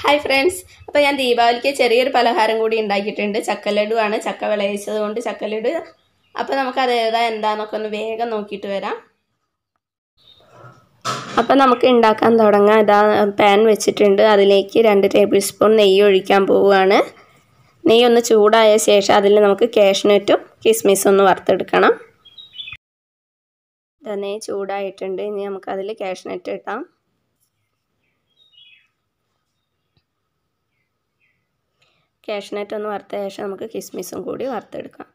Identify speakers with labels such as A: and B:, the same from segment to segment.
A: hi friends അപ്പോൾ ഞാൻ ദീപാവലിക്ക് ചെറിയൊരു പലഹാരം കൂടി ഉണ്ടാക്കിയിട്ടുണ്ട് ചക്കലഡു ആണ് ചക്ക വിളയിച്ചത് കൊണ്ട് ചക്കലഡു അപ്പോൾ നമുക്ക് അത് ഏതാ എന്താന്നൊക്കെ ഒന്ന് വേഗം നോക്കിയിട്ട് വരാം അപ്പോൾ നമുക്ക് ഉണ്ടാക്കാൻ തുടങ്ങാം ഇതാ പാൻ വെച്ചിട്ടുണ്ട് അതിലേക്ക് രണ്ട് ടേബിൾ സ്പൂൺ നെയ്യ് ഒഴിക്കാൻ പോവുകയാണ് നെയ്യ് ഒന്ന് ചൂടായ ശേഷം അതിൽ നമുക്ക് കാഷ്നട്ടും കിസ്മിസും ഒന്ന് വറുത്തെടുക്കണം ഇതാ നെയ്യ് ചൂടായിട്ടുണ്ട് ഇനി നമുക്ക് അതിൽ കാഷ്നട്ട് ഇട്ടാം കാഷ്നട്ട് ഒന്ന് വറുത്ത ശേഷം നമുക്ക് കിസ്മിസും കൂടി വറുത്തെടുക്കാം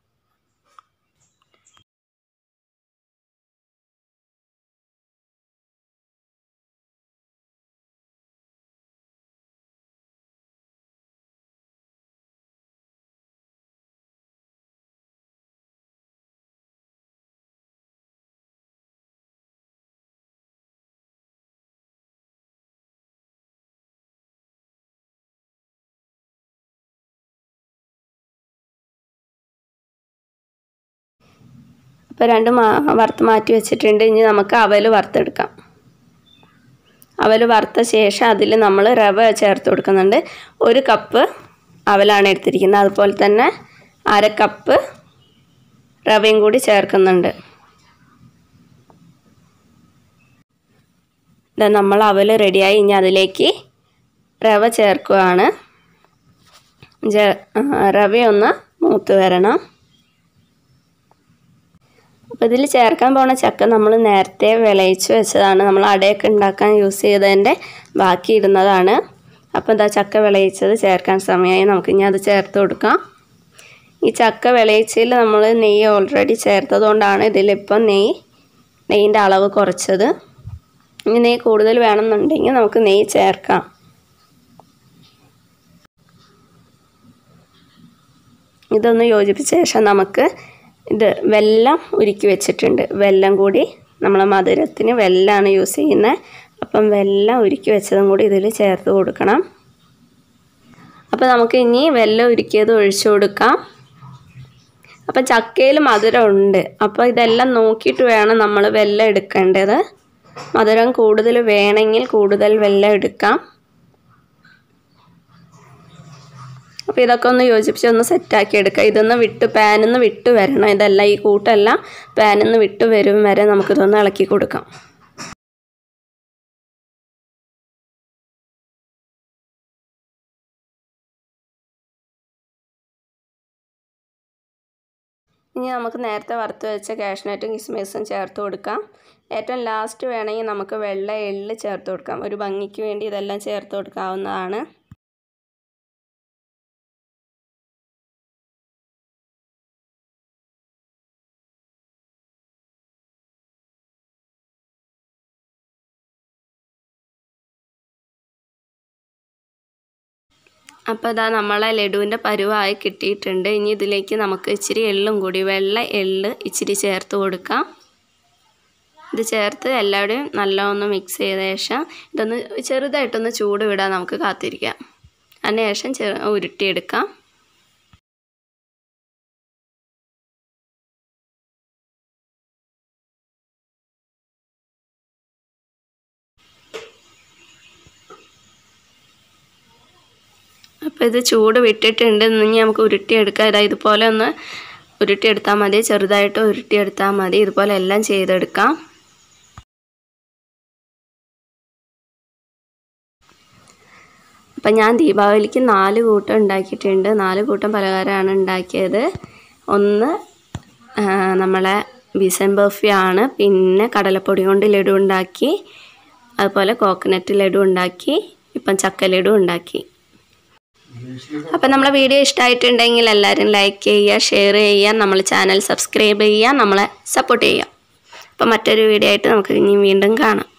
A: ഇപ്പോൾ രണ്ട് മാ വറുത്ത് മാറ്റി വെച്ചിട്ടുണ്ട് ഇനി നമുക്ക് അവൽ വറുത്തെടുക്കാം അവൽ വറുത്ത ശേഷം അതിൽ നമ്മൾ റവ ചേർത്ത് കൊടുക്കുന്നുണ്ട് ഒരു കപ്പ് അവലാണ് എടുത്തിരിക്കുന്നത് അതുപോലെ തന്നെ അര കപ്പ് റവയും കൂടി ചേർക്കുന്നുണ്ട് ഇതാ നമ്മൾ അവൽ റെഡിയായി ഇനി അതിലേക്ക് റവ ചേർക്കുകയാണ് റവയൊന്ന് മൂത്ത് വരണം അപ്പോൾ ഇതിൽ ചേർക്കാൻ പോണ ചക്ക നമ്മൾ നേരത്തെ വിളയിച്ച് വെച്ചതാണ് നമ്മൾ അടയൊക്കെ ഉണ്ടാക്കാൻ യൂസ് ചെയ്തതിൻ്റെ ബാക്കി ഇടുന്നതാണ് അപ്പോൾ എന്താ ചക്ക വിളയിച്ചത് ചേർക്കാൻ സമയമായി നമുക്ക് ഇനി അത് ചേർത്ത് കൊടുക്കാം ഈ ചക്ക വിളയിച്ചതിൽ നമ്മൾ നെയ്യ് ഓൾറെഡി ചേർത്തത് കൊണ്ടാണ് ഇതിലിപ്പം നെയ്യ് നെയ്യിൻ്റെ അളവ് കുറച്ചത് ഇനി നെയ്യ് കൂടുതൽ വേണമെന്നുണ്ടെങ്കിൽ നമുക്ക് നെയ്യ് ചേർക്കാം ഇതൊന്ന് യോജിപ്പിച്ച ശേഷം നമുക്ക് ഇത് വെല്ലം ഉരുക്കി വെച്ചിട്ടുണ്ട് വെല്ലം കൂടി നമ്മൾ മധുരത്തിന് വെല്ലമാണ് യൂസ് ചെയ്യുന്നത് അപ്പം വെല്ലം ഉരുക്കി വെച്ചതും കൂടി ഇതിൽ ചേർത്ത് കൊടുക്കണം അപ്പോൾ നമുക്ക് ഇനി വെല്ലം ഉരുക്കിയത് ഒഴിച്ചു കൊടുക്കാം അപ്പം ചക്കയിൽ മധുരം ഉണ്ട് അപ്പോൾ ഇതെല്ലാം നോക്കിയിട്ട് വേണം നമ്മൾ വെല്ലം എടുക്കേണ്ടത് മധുരം കൂടുതൽ വേണമെങ്കിൽ കൂടുതൽ വെല്ലം എടുക്കാം അപ്പോൾ ഇതൊക്കെ ഒന്ന് യോജിപ്പിച്ച് ഒന്ന് സെറ്റാക്കി എടുക്കുക ഇതൊന്ന് വിട്ട് പാനിൽ നിന്ന് വിട്ട് വരണം ഇതെല്ലാം ഈ കൂട്ടെല്ലാം പാനിൽ നിന്ന് വിട്ട് വരും വരെ നമുക്കിതൊന്ന് ഇളക്കി കൊടുക്കാം ഇനി നമുക്ക് നേരത്തെ വറുത്ത് വെച്ച കാഷ്നട്ടും കിസ്മിസും ചേർത്ത് കൊടുക്കാം ഏറ്റവും ലാസ്റ്റ് വേണമെങ്കിൽ നമുക്ക് വെള്ള എള്ള് ചേർത്ത് കൊടുക്കാം ഒരു ഭംഗിക്ക് വേണ്ടി ഇതെല്ലാം ചേർത്ത് കൊടുക്കാവുന്നതാണ് അപ്പോൾ ഇതാ നമ്മളെ ലഡുവിൻ്റെ പരുവായി കിട്ടിയിട്ടുണ്ട് ഇനി ഇതിലേക്ക് നമുക്ക് ഇച്ചിരി എള്ളും കൂടി വെള്ള എള്ള് ഇച്ചിരി ചേർത്ത് കൊടുക്കാം ഇത് ചേർത്ത് എല്ലാവരുടെയും നല്ലോണം മിക്സ് ചെയ്ത ശേഷം ഇതൊന്ന് ചെറുതായിട്ടൊന്ന് ചൂട് വിടാൻ നമുക്ക് കാത്തിരിക്കാം അതിന് ശേഷം ചെ ഉരുട്ടിയെടുക്കാം അപ്പോൾ ഇത് ചൂട് വിട്ടിട്ടുണ്ട് ഇനി നമുക്ക് ഉരുട്ടിയെടുക്കാം ഇതാ ഇതുപോലെ ഒന്ന് ഉരുട്ടിയെടുത്താൽ മതി ചെറുതായിട്ട് ഉരുട്ടിയെടുത്താൽ മതി ഇതുപോലെ എല്ലാം ചെയ്തെടുക്കാം അപ്പം ഞാൻ ദീപാവലിക്ക് നാല് കൂട്ടം ഉണ്ടാക്കിയിട്ടുണ്ട് നാല് കൂട്ടം പലഹാരമാണ് ഉണ്ടാക്കിയത് ഒന്ന് നമ്മളെ ബീസൻ ബർഫിയാണ് പിന്നെ കടലപ്പൊടി കൊണ്ട് ലഡു ഉണ്ടാക്കി അതുപോലെ കോക്കനട്ട് ലഡു ഉണ്ടാക്കി ഇപ്പം ചക്ക ലഡു ഉണ്ടാക്കി അപ്പം നമ്മളെ വീഡിയോ ഇഷ്ടമായിട്ടുണ്ടെങ്കിൽ എല്ലാവരും ലൈക്ക് ചെയ്യുക ഷെയർ ചെയ്യുക നമ്മൾ ചാനൽ സബ്സ്ക്രൈബ് ചെയ്യുക നമ്മളെ സപ്പോർട്ട് ചെയ്യുക അപ്പം മറ്റൊരു വീഡിയോ ആയിട്ട് നമുക്ക് ഇനി വീണ്ടും കാണാം